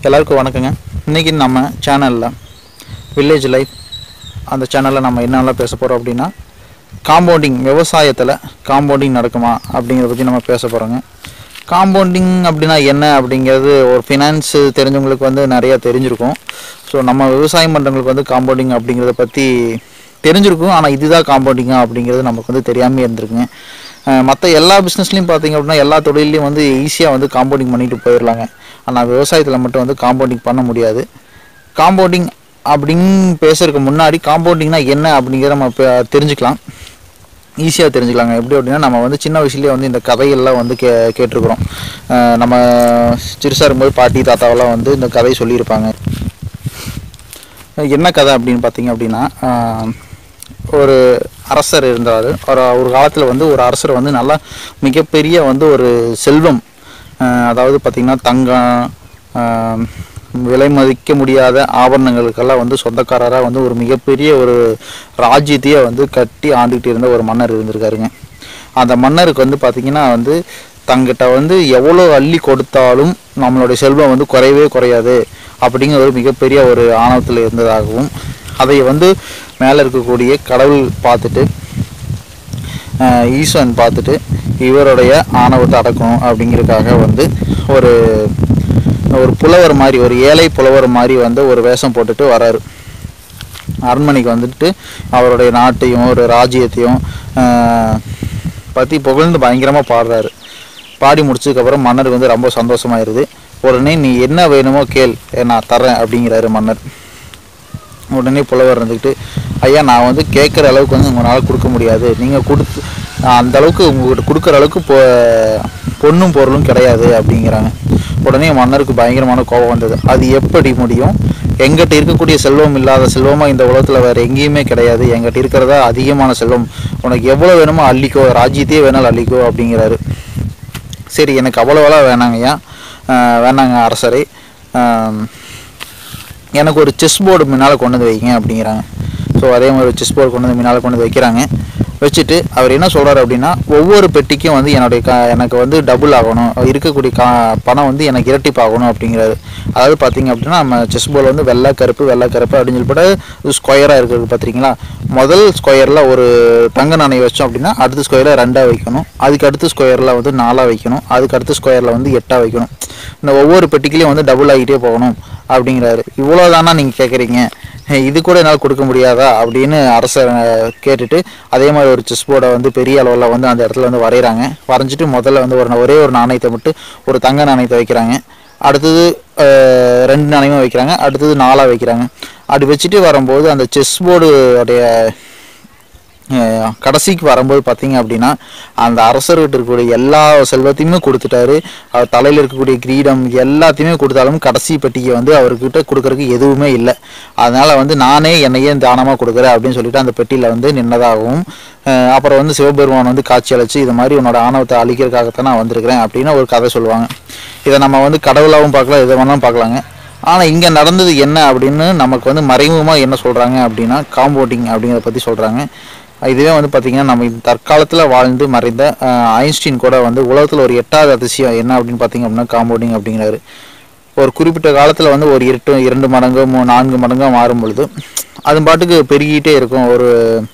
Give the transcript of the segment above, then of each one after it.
எல்லாருக்கும் வணக்கங்க இன்றைக்கி நம்ம சேனலில் வில்லேஜ் லைஃப் அந்த சேனலில் நம்ம என்னெல்லாம் பேச போகிறோம் அப்படின்னா காம்பவுண்டிங் விவசாயத்தில் காம்பவுண்டிங் நடக்குமா அப்படிங்கிறத பற்றி நம்ம பேச போகிறோங்க காம்பவுண்டிங் அப்படின்னா என்ன அப்படிங்கிறது ஒரு ஃபினான்ஸ் தெரிஞ்சவங்களுக்கு வந்து நிறையா தெரிஞ்சிருக்கும் ஸோ நம்ம விவசாயம் பண்ணுறவங்களுக்கு வந்து காம்பவுண்டிங் அப்படிங்கிறத பற்றி தெரிஞ்சிருக்கும் ஆனால் இதுதான் காம்பவுண்டிங்கா அப்படிங்கிறது நமக்கு வந்து தெரியாமல் இருந்திருக்குங்க மற்ற எல்லா பிஸ்னஸ்லையும் பார்த்தீங்க அப்படின்னா எல்லா தொழிலையும் வந்து ஈஸியாக வந்து காம்பவுண்டிங் பண்ணிட்டு போயிடலாங்க ஆனால் விவசாயத்தில் மட்டும் வந்து காம்பவுண்டிங் பண்ண முடியாது காம்பவுண்டிங் அப்படின்னு பேசுறதுக்கு முன்னாடி காம்பவுண்டிங்னா என்ன அப்படிங்கிறத நம்ம இப்போ தெரிஞ்சுக்கலாம் ஈஸியாக தெரிஞ்சுக்கலாங்க எப்படி அப்படின்னா நம்ம வந்து சின்ன வயசுலேயே வந்து இந்த கதைகள்லாம் வந்து கே கேட்டிருக்கிறோம் அஹ் நம்ம சிறுசாக இருக்கும்போது பாட்டி தாத்தாவெல்லாம் வந்து இந்த கதை சொல்லியிருப்பாங்க என்ன கதை அப்படின்னு பார்த்தீங்க அப்படின்னா ஆஹ், ஒரு அரசர் இருந்தார் ஒரு ஒரு காலத்தில் வந்து ஒரு அரசர் வந்து நல்லா மிகப்பெரிய வந்து ஒரு செல்வம் ஆஹ், அதாவது பார்த்திங்கன்னா தங்கம் ஆஹ், விலை மதிக்க முடியாத ஆபரணங்களுக்கெல்லாம் வந்து சொந்தக்காரராக வந்து ஒரு மிகப்பெரிய ஒரு ராஜ்யத்தையே வந்து கட்டி ஆண்டுகிட்டு இருந்த ஒரு மன்னர் இருந்திருக்காருங்க அந்த மன்னருக்கு வந்து பார்த்திங்கன்னா வந்து தங்கிட்ட வந்து எவ்வளோ அள்ளி கொடுத்தாலும் நம்மளுடைய செல்வம் வந்து குறையவே குறையாது அப்படிங்கிற ஒரு மிகப்பெரிய ஒரு ஆணவத்தில் இருந்ததாகவும் அதை வந்து மேலே இருக்கக்கூடிய கடவுள் பார்த்துட்டு ஆஹ், ஈஸ்வரன் பார்த்துட்டு இவருடைய ஆணவத்தை அடக்கணும் அப்படிங்கிறதுக்காக வந்து ஒரு ஒரு புலவர் மாதிரி ஒரு ஏழை புலவர் மாதிரி வந்து ஒரு வேஷம் போட்டுட்டு வராரு அரண்மனைக்கு வந்துட்டு அவருடைய நாட்டையும் ஒரு ராஜ்யத்தையும் ஆஹ், பற்றி புகழ்ந்து பயங்கரமாக பாடுறாரு பாடி முடிச்சதுக்கப்புறம் மன்னருக்கு வந்து ரொம்ப சந்தோஷமாயிருது உடனே நீ என்ன வேணுமோ கேள் நான் தரேன் அப்படிங்கிறாரு மன்னர் உடனே புலவர் இருந்துக்கிட்டு ஐயா நான் வந்து கேட்குற அளவுக்கு வந்து உங்களால் கொடுக்க முடியாது நீங்கள் கொடுத்து அந்த அளவுக்கு உங்கள்கிட்ட கொடுக்குற அளவுக்கு பொ பொண்ணும் பொருளும் கிடையாது அப்படிங்கிறாங்க உடனே மன்னருக்கு பயங்கரமான கோபம் வந்தது அது எப்படி முடியும் எங்கிட்ட இருக்கக்கூடிய செல்வம் இல்லாத செல்வமாக இந்த உலகத்தில் வேறு எங்கேயுமே கிடையாது எங்கிட்ட இருக்கிறதா அதிகமான செல்வம் உனக்கு எவ்வளோ வேணுமோ அள்ளிக்கோ ராஜ்யத்தையே வேணாலும் அள்ளிக்கோ அப்படிங்கிறாரு சரி எனக்கு அவ்வளோவெல்லாம் வேணாங்கய்யா ஆஹ் வேணாங்க அரசரை ஆம், எனக்கு ஒரு செஸ் போர்டு முன்னால் கொண்டு வந்து வைங்க அப்படிங்கிறாங்க ஸோ அதே மாதிரி ஒரு செஸ் போர்டு கொண்டு வந்து முன்னால் கொண்டு வந்து வைக்கிறாங்க வச்சுட்டு அவர் என்ன சொல்கிறாரு அப்படின்னா ஒவ்வொரு பெட்டிக்கும் வந்து என்னுடைய க எனக்கு வந்து டபுள் ஆகணும் இருக்கக்கூடிய கா பணம் வந்து எனக்கு இரட்டிப்பாகணும் அப்படிங்கிறாரு அதாவது பார்த்தீங்க அப்படின்னா நம்ம செஸ் போர்டு வந்து வெள்ளை கருப்பு வெள்ளை கருப்பு அப்படின்னு சொல்லிட்டு ஸ்கொயராக இருக்கிறது பார்த்துறீங்களா முதல் ஸ்கொயரில் ஒரு தங்க நாணயம் வச்சோம் அப்படின்னா அடுத்த ஸ்கொயரில் ரெண்டாக வைக்கணும் அதுக்கு அடுத்த ஸ்கொயரில் வந்து நாலாக வைக்கணும் அதுக்கு அடுத்த ஸ்கொயரில் வந்து எட்டாக வைக்கணும் இந்த ஒவ்வொரு பெட்டிக்குலையும் வந்து டபுள் ஆகிட்டே போகணும் அப்படிங்கிறாரு இவ்வளோ தானா நீங்கள் கேட்குறீங்க இது கூட என்னால் கொடுக்க முடியாதா அப்படின்னு அரசர் அஹ், கேட்டுட்டு அதே மாதிரி ஒரு செஸ் போர்டை வந்து பெரிய அளவில் வந்து அந்த இடத்துல வந்து வரைகிறாங்க வரைஞ்சிட்டு முதல்ல வந்து ஒரு ஒரே ஒரு நாணயத்தை மட்டும் ஒரு தங்க நாணயத்தை வைக்கிறாங்க அடுத்தது அஹ், ரெண்டு நாணயமும் வைக்கிறாங்க அடுத்தது நாலாக வைக்கிறாங்க அப்படி வச்சுட்டு வரும்போது அந்த செஸ் போர்டு உடைய அஹ் கடைசிக்கு வரும்போது பார்த்தீங்க அப்படின்னா அந்த அரசர்கிட்ட இருக்கக்கூடிய எல்லா செல்வத்தையுமே கொடுத்துட்டாரு அவர் தலையில் இருக்கக்கூடிய கிரீடம் எல்லாத்தையுமே கொடுத்தாலும் கடைசி பெட்டிக்கு வந்து அவர்கிட்ட கொடுக்கறதுக்கு எதுவுமே இல்லை அதனால வந்து நானே என்னையே தானமாக கொடுக்குறேன் அப்படின்னு சொல்லிட்டு அந்த பெட்டியில் வந்து நின்னதாகவும் அஹ் அப்புறம் வந்து சிவபெருமான் வந்து காட்சி அளிச்சு இது மாதிரி உன்னோட ஆணவத்தை அழிக்கிறதுக்காகத்தான் நான் வந்திருக்கிறேன் அப்படின்னு ஒரு கதை சொல்லுவாங்க இதை நம்ம வந்து கடவுளாகவும் பார்க்கலாம் எதை வேணாலும் பார்க்கலாங்க ஆனால் இங்கே நடந்தது என்ன அப்படின்னு நமக்கு வந்து மறைமுகமாக என்ன சொல்கிறாங்க அப்படின்னா காம்பவுண்டிங் அப்படிங்கிறத பற்றி சொல்கிறாங்க இதுவே வந்து பார்த்திங்கன்னா நம்ம இந்த தற்காலத்தில் வாழ்ந்து மறைந்த அஹ், ஐன்ஸ்டீன் கூட வந்து உலகத்தில் ஒரு எட்டாவது அதிசயம் என்ன அப்படின்னு பார்த்தீங்க அப்படின்னா காம்பவுண்டிங் அப்படிங்கிறாரு ஒரு குறிப்பிட்ட காலத்தில் வந்து ஒரு இரண்டு இரண்டு மடங்கு மூ நான்கு மடங்காக மாறும் பொழுது அது பாட்டுக்கு பெருகிட்டே இருக்கும் ஒரு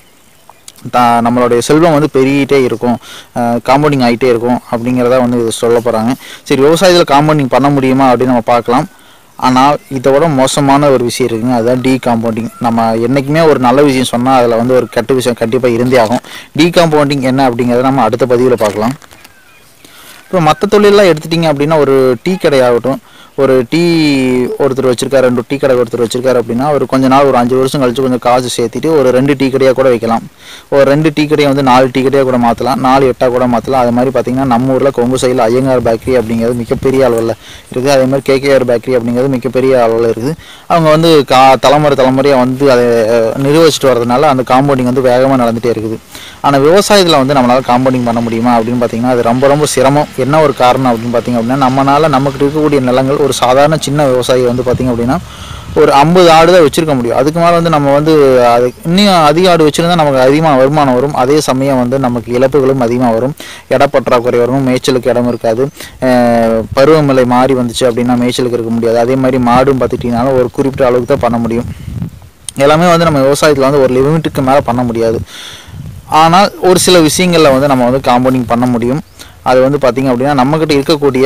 தா நம்மளுடைய செல்வம் வந்து பெருகிட்டே இருக்கும் காம்பவுண்டிங் ஆகிட்டே இருக்கும் அப்படிங்கிறத வந்து இது சொல்ல போகிறாங்க சரி விவசாயத்தில் காம்பவுண்டிங் பண்ண முடியுமா அப்படின்னு நம்ம பார்க்கலாம் ஆனால் இதோட மோசமான ஒரு விஷயம் இருக்குங்க அதுதான் டீ காம்பவுண்டிங் நம்ம என்றைக்குமே ஒரு நல்ல விஷயம் சொன்னால் அதில் வந்து ஒரு கெட்ட விஷயம் கண்டிப்பாக இருந்தே ஆகும் டீ காம்பவுண்டிங் என்ன அப்படிங்கிறத நம்ம அடுத்த பதிவில் பார்க்கலாம் இப்போ மற்ற தொழிலெலாம் எடுத்துட்டிங்க அப்படின்னா ஒரு டீ கடையாகட்டும் ஒரு டீ ஒருத்தர் வச்சிருக்காரு ரெண்டு டீ கடை ஒருத்தர் வச்சிருக்காரு அப்படின்னா ஒரு கொஞ்ச நாள் ஒரு அஞ்சு வருஷம் கழிச்சு கொஞ்சம் காசு சேர்த்துட்டு ஒரு ரெண்டு டீ கடையாக கூட வைக்கலாம் ஒரு ரெண்டு டீ கடையை வந்து நாலு டீ கடையாக கூட மாற்றலாம் நாலு எட்டாக கூட மாற்றலாம் அது மாதிரி பார்த்தீங்கன்னா நம்ம ஊரில் கொங்கு சைடில் ஐயங்கார் பேக்கரி அப்படிங்கிறது மிகப்பெரிய அளவில் இருக்குது அதே மாதிரி கேகேஆர் பேக்கரி அப்படிங்கிறது மிகப்பெரிய அளவில் இருக்குது அவங்க வந்து கா தலைமுறை தலைமுறையாக வந்து அதை அஹ், நிர்வகிச்சிட்டு வரதுனால அந்த காம்பவுண்டிங் வந்து வேகமாக நடந்துகிட்டே இருக்குது ஆனால் விவசாயத்தில் வந்து நம்மளால் காம்பவுண்டிங் பண்ண முடியுமா அப்படின்னு பார்த்தீங்கன்னா அது ரொம்ப ரொம்ப சிரமம் என்ன ஒரு காரணம் அப்படின்னு பார்த்தீங்க அப்படின்னா நம்மளால் நமக்கு இருக்கக்கூடிய நிலங்கள் ஒரு சாதாரண சின்ன விவசாயி வந்து பார்த்திங்க அப்படின்னா ஒரு ஐம்பது ஆடு தான் வச்சுருக்க முடியும் அதுக்கு மேலே வந்து நம்ம வந்து அது இன்னும் அதிக ஆடு வச்சுருந்தா நமக்கு அதிகமாக வருமானம் வரும் அதே சமயம் வந்து நமக்கு இழப்புகளும் அதிகமாக வரும் இட பற்றாக்குறை வரும் மேய்ச்சலுக்கு இடம் இருக்காது அஹ் பருவமழை மாறி வந்துச்சு அப்படின்னா மேய்ச்சலுக்கு இருக்க முடியாது அதே மாதிரி மாடும் பார்த்துட்டிங்கனாலும் ஒரு குறிப்பிட்ட அளவுக்கு தான் பண்ண முடியும் எல்லாமே வந்து நம்ம விவசாயத்தில் வந்து ஒரு லிமிட்டுக்கு மேலே பண்ண முடியாது ஆனால் ஒரு சில விஷயங்களில் வந்து நம்ம வந்து காம்பவுண்டிங் பண்ண முடியும் அது வந்து பார்த்திங்க அப்படின்னா நம்மக்கிட்ட இருக்கக்கூடிய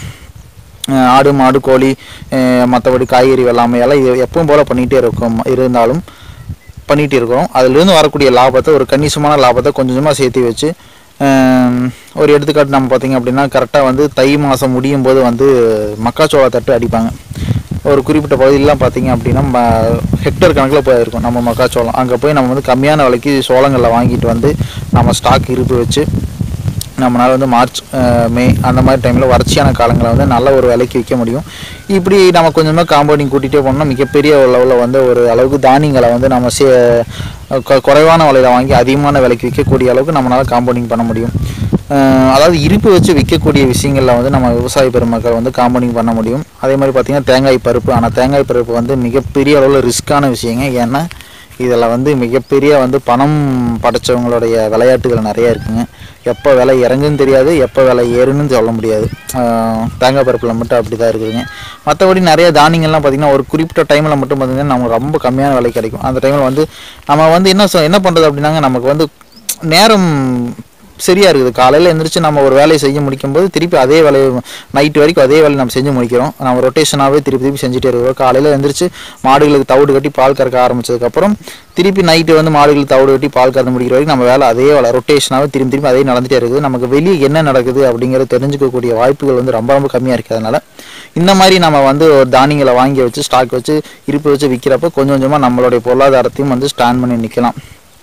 அஹ், ஆடு மாடு கோழி மற்றபடி காய்கறி வெள்ளாமை எல்லாம் இது எப்பவும் போல் பண்ணிகிட்டே இருக்கும் இருந்தாலும் பண்ணிகிட்டு இருக்கோம் அதிலிருந்து வரக்கூடிய லாபத்தை ஒரு கணிசமான லாபத்தை கொஞ்சம் கொஞ்சமாக சேர்த்து வச்சு அஹ், ஒரு எடுத்துக்காட்டு நம்ம பார்த்திங்க அப்படின்னா கரெக்டாக வந்து தை மாதம் முடியும் போது வந்து மக்காச்சோள தட்டு அடிப்பாங்க ஒரு குறிப்பிட்ட பகுதியிலலாம் பார்த்தீங்க அப்படின்னா ம- ஹெக்டர் கணக்கில் போயிருக்கும் நம்ம மக்காச்சோளம் அங்கே போய் நம்ம வந்து கம்மியான விலைக்கு சோளங்களில் வாங்கிட்டு வந்து நம்ம ஸ்டாக் இருப்பு வச்சு நம்மளால் வந்து மார்ச் அஹ், மே அந்த மாதிரி டைமில் வறட்சியான காலங்களில் வந்து நல்ல ஒரு விலைக்கு விற்க முடியும் இப்படி நம்ம கொஞ்சமாக காம்பவுண்டிங் கூட்டிகிட்டே போனோம்னா மிகப்பெரிய லெவலில் வந்து ஒரு அளவுக்கு தானியங்களை வந்து நம்ம சே கொ- குறைவான விலையில் வாங்கி அதிகமான விலைக்கு விற்கக்கூடிய அளவுக்கு நம்மளால் காம்பவுண்டிங் பண்ண முடியும் அஹ், அதாவது இருப்பு வச்சு விற்கக்கூடிய விஷயங்களில் வந்து நம்ம விவசாய பெருமக்கள் வந்து காம்பவுண்டிங் பண்ண முடியும் அதே மாதிரி பார்த்திங்கன்னா தேங்காய் பருப்பு ஆனால் தேங்காய் பருப்பு வந்து மிகப்பெரிய அளவில் ரிஸ்க்கான விஷயங்க ஏன்னா இதில் வந்து மிகப்பெரிய வந்து பணம் படைச்சவங்களுடைய விளையாட்டுகள் நிறைய இருக்குங்க எப்போ விலை இறங்குன்னு தெரியாது எப்போ விலை ஏறுன்னு சொல்ல முடியாது ஆஹ் தேங்காய் பருப்பில் மட்டும் அப்படி தான் இருக்குதுங்க மற்றபடி நிறைய தானியங்கள்லாம் பார்த்திங்கன்னா ஒரு குறிப்பிட்ட டைமில் மட்டும் பார்த்திங்கன்னா நமக்கு ரொம்ப கம்மியான விலை கிடைக்கும் அந்த டைமில் வந்து நம்ம வந்து என்ன சொ- என்ன பண்ணுறது அப்படின்னாங்க நமக்கு வந்து நேரம் சரியாக இருக்குது காலையில் எந்திரிச்சு நம்ம ஒரு வேலையை செய்ய முடிக்கும் போது திருப்பி அதே வேலையை நைட்டு வரைக்கும் அதே வேலையை நம்ம செஞ்சு முடிக்கிறோம் நம்ம ரொட்டேஷனாகவே திருப்பி திருப்பி செஞ்சுட்டே இருக்கிறோம் காலையில் எந்திரிச்சு மாடுகளுக்கு தவிடு கட்டி பால் கறக்க ஆரம்பிச்சதுக்கப்புறம் திருப்பி நைட்டு வந்து மாடுகளுக்கு தவிடு கட்டி பால் கறந்து முடிக்கிற வரைக்கும் நம்ம வேலை அதே வேலை ரொட்டேஷனாகவே திரும்பி திரும்பி அதே நடந்துகிட்டே இருக்குது நமக்கு வெளியே என்ன நடக்குது அப்படிங்கிறத தெரிஞ்சுக்கக்கூடிய வாய்ப்புகள் வந்து ரொம்ப ரொம்ப கம்மியாக இருக்குது அதனால் இந்த மாதிரி நம்ம வந்து ஒரு தானியங்களை வாங்கி வச்சு ஸ்டாக் வச்சு இருப்பு வச்சு விற்கிறப்ப கொஞ்சம் கொஞ்சமாக நம்மளுடைய பொருளாதாரத்தையும் வந்து ஸ்டாண்ட் பண்ணி நிற்கலாம்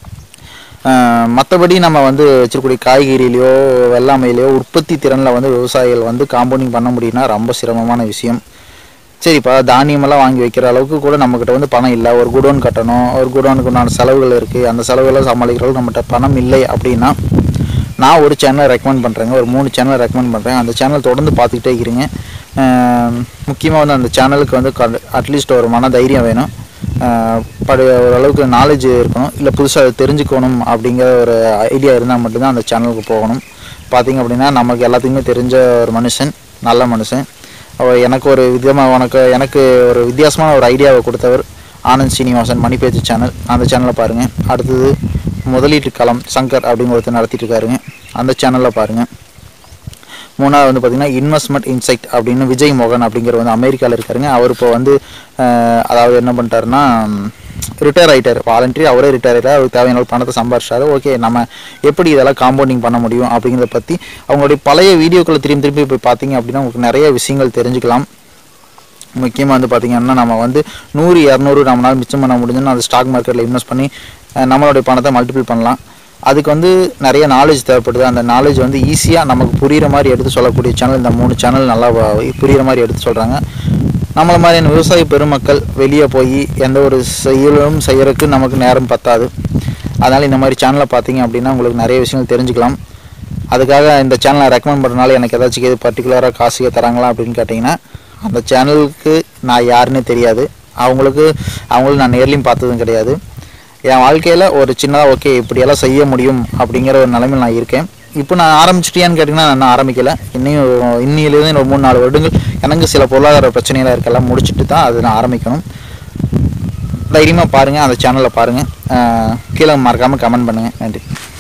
மற்றபடி நம்ம வந்து வச்சிருக்கக்கூடிய காய்கறியிலையோ வெள்ளாமையிலையோ உற்பத்தி திறனில் வந்து விவசாயிகள் வந்து காம்பவுண்டிங் பண்ண முடியும்னா ரொம்ப சிரமமான விஷயம் சரிப்பா தானியமெல்லாம் வாங்கி வைக்கிற அளவுக்கு கூட நம்மக்கிட்ட வந்து பணம் இல்லை ஒரு குடோன் கட்டணும் ஒரு குடோனுக்கு உண்டான செலவுகள் இருக்குது அந்த செலவுகளை சமாளிக்கிற அளவுக்கு நம்மகிட்ட பணம் இல்லை அப்படின்னா நான் ஒரு சேனலை ரெக்கமெண்ட் பண்ணுறேங்க ஒரு மூணு சேனலை ரெக்கமெண்ட் பண்ணுறேன் அந்த சேனல் தொடர்ந்து பார்த்துக்கிட்டே இருக்கிறீங்க முக்கியமாக வந்து அந்த சேனலுக்கு வந்து அட்லீஸ்ட் ஒரு மன தைரியம் வேணும் ஆஹ் படு ஓரளவுக்கு நாலேஜ் இருக்கணும் இல்லை புதுசாக தெரிஞ்சுக்கணும் அப்படிங்கிற ஒரு ஐடியா இருந்தால் மட்டும்தான் அந்த சேனலுக்கு போகணும் பார்த்தீங்க அப்படின்னா நமக்கு எல்லாத்துக்குமே தெரிஞ்ச ஒரு மனுஷன் நல்ல மனுஷன் அவர் எனக்கு ஒரு விதமாக உனக்கு எனக்கு ஒரு வித்தியாசமான ஒரு ஐடியாவை கொடுத்தவர் ஆனந்த் சீனிவாசன் மணிப்பேச்சு சேனல் அந்த சேனலை பாருங்கள் அடுத்தது முதலீட்டு களம் சங்கர் அப்படின்னு ஒருத்தர் நடத்திட்டு இருக்காருங்க அந்த சேனலில் பாருங்கள் மூணாவது வந்து பார்த்தீங்கன்னா இன்வெஸ்ட்மெண்ட் இன்சைட் அப்படின்னு விஜய் மோகன் அப்படிங்கிற வந்து அமெரிக்காவில் இருக்காருங்க அவர் இப்போ வந்து அஹ், அதாவது என்ன பண்ணிட்டாருன்னா ரிட்டையர் ஆகிட்டார் வாலண்டரி அவரே ரிட்டையர் ஆகிட்டார் அவருக்கு தேவையான அளவு பணத்தை சம்பாரிச்சாரு ஓகே நம்ம எப்படி இதெல்லாம் காம்பவுண்டிங் பண்ண முடியும் அப்படிங்கிறத பற்றி அவங்களுடைய பழைய வீடியோக்களை திரும்பி திரும்பி போய் பார்த்தீங்க அப்படின்னா உங்களுக்கு நிறைய விஷயங்கள் தெரிஞ்சுக்கலாம் முக்கியமாக வந்து பார்த்திங்கன்னா நம்ம வந்து நூறு இரநூறு நம்மளால் மிச்சம் பண்ண முடிஞ்சுன்னா அந்த ஸ்டாக் மார்க்கெட்டில் இன்வெஸ்ட் பண்ணி அஹ், நம்மளுடைய பணத்தை மல்டிபிள் பண்ணலாம் அதுக்கு வந்து நிறைய நாலேஜ் தேவைப்படுது அந்த நாலேஜ் வந்து ஈஸியாக நமக்கு புரிகிற மாதிரி எடுத்து சொல்லக்கூடிய சேனல் இந்த மூணு சேனல் நல்லா வ- புரிகிற மாதிரி எடுத்து சொல்கிறாங்க நம்மள மாதிரியான விவசாய பெருமக்கள் வெளியே போய் எந்த ஒரு செயலும் செய்யறதுக்கு நமக்கு நேரம் பத்தாது அதனால் இந்த மாதிரி சேனலை பார்த்தீங்க அப்படின்னா உங்களுக்கு நிறைய விஷயங்கள் தெரிஞ்சுக்கலாம் அதுக்காக இந்த சேனலை ரெக்கமெண்ட் பண்ணுறதுனால எனக்கு ஏதாச்சும் எது பர்டிகுலராக காசுக்கு தராங்களா அப்படின்னு கேட்டிங்கன்னா அந்த சேனலுக்கு நான் யாருன்னே தெரியாது அவங்களுக்கு அவங்களும் நான் நேர்லையும் பார்த்ததும் கிடையாது என் வாழ்க்கையில் ஒரு சின்னதாக ஓகே இப்படியெல்லாம் செய்ய முடியும் அப்படிங்கிற ஒரு நிலைமையில் நான் இருக்கேன் இப்போ நான் ஆரம்பிச்சிட்டியான்னு கேட்டிங்கன்னா நான் இன்னும் ஆரம்பிக்கல இன்னும் இன்னிலேருந்து ஒரு மூணு நாலு வருடங்கள் எனக்கு சில பொருளாதார பிரச்சனைகள் இருக்கலாம் முடிச்சுட்டு தான் அது நான் ஆரம்பிக்கணும் தைரியமாக பாருங்கள் அந்த சேனலை பாருங்கள் கீழே மறக்காமல் கமெண்ட் பண்ணுங்கள் நன்றி